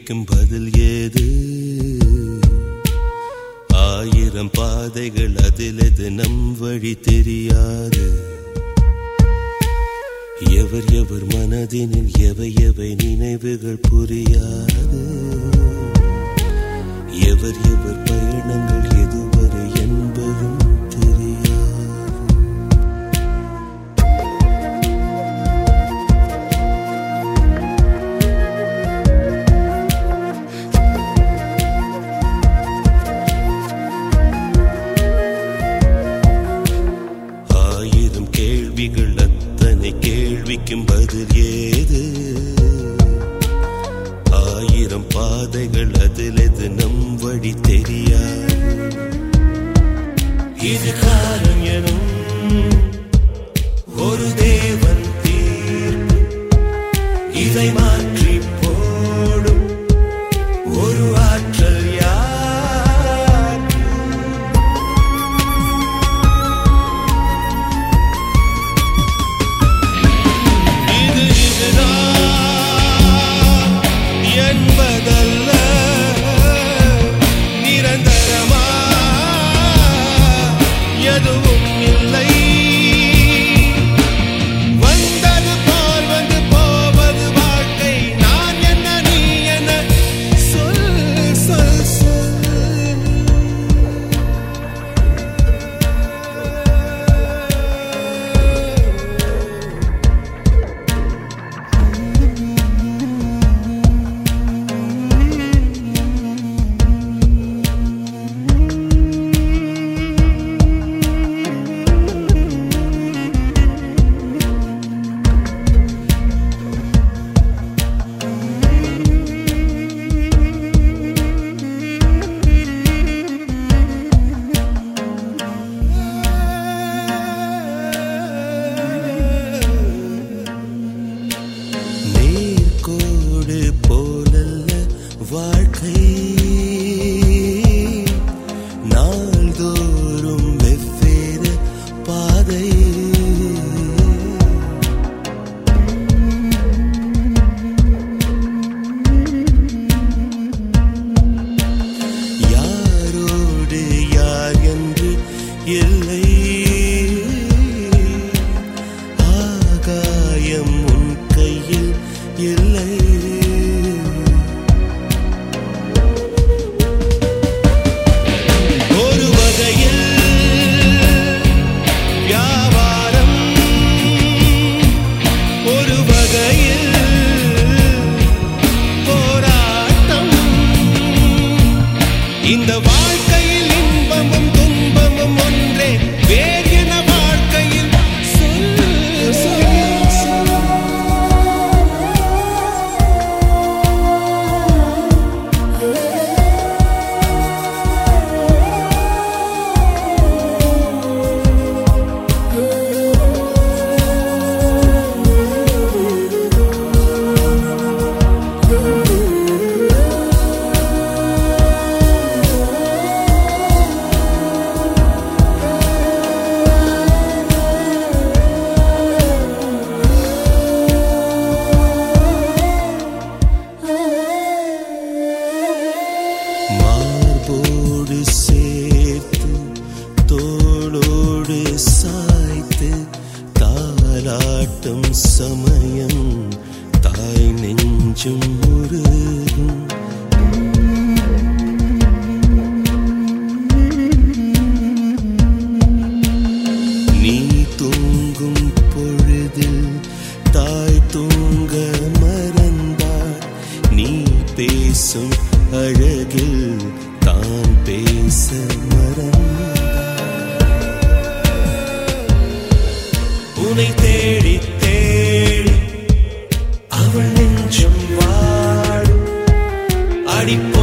கேள்விக்கும் பதில் ஏது ஆயிரம் பாதைகள் அதில் எது நம் வழி தெரியாது எவர் எவர் மனதினில் எவை எவை நினைவுகள் புரியாது எவர் எவர் பயணங்கள் எதுவரை என்பதும் தெரியாது ஆயிரம் கேள்விகள் அத்தனை கேள்விக்கும் பதில் ஏது ஆயிரம் பாதைகள் அதில் எது நம் வழி தெரியாது இது காலம் எனும் ஒரு தேவன் தீர்ப்பு இதை மாற்றி போடும் ஒரு ஆற்றல் யார் இது இதுதான் என்பதல்ல நிரந்தரமா எதுவும் இல்லை வந்தது போல் வந்து போவது வாழ்க்கை நான் என்ன நீ என்ன சொல் சொல் சொல் நேர்கோடு போலல்ல வாழ்க்கை நாள்தோறும் வெவ்வேறு பாதை யாரோடு யார் என்று இல்லை ஆகாயம் உன் கையில் இல்லை ஒரு வகையில் வியாபாரம் ஒரு வகையில் போராட்டம் இந்த வாழ்க்கையில் இன்பமும் துன்பமும் ஒன்றே வேறு என வாழ்க்கையில் சொல் சொல் சொல் மார்போடு சேர்த்து தோளோடு சாய்த்து தாலாட்டும் சமயம் தாய் நெஞ்சும் முருகும் நீ தூங்கும் பொழுதில் தாய் தூங்க மறந்தாள் நீ பேசும் அழகில் தான் பேச மறந்தாள் உனை தேடி தேடி அவள் நெஞ்சம் வாடும் அடிப்ப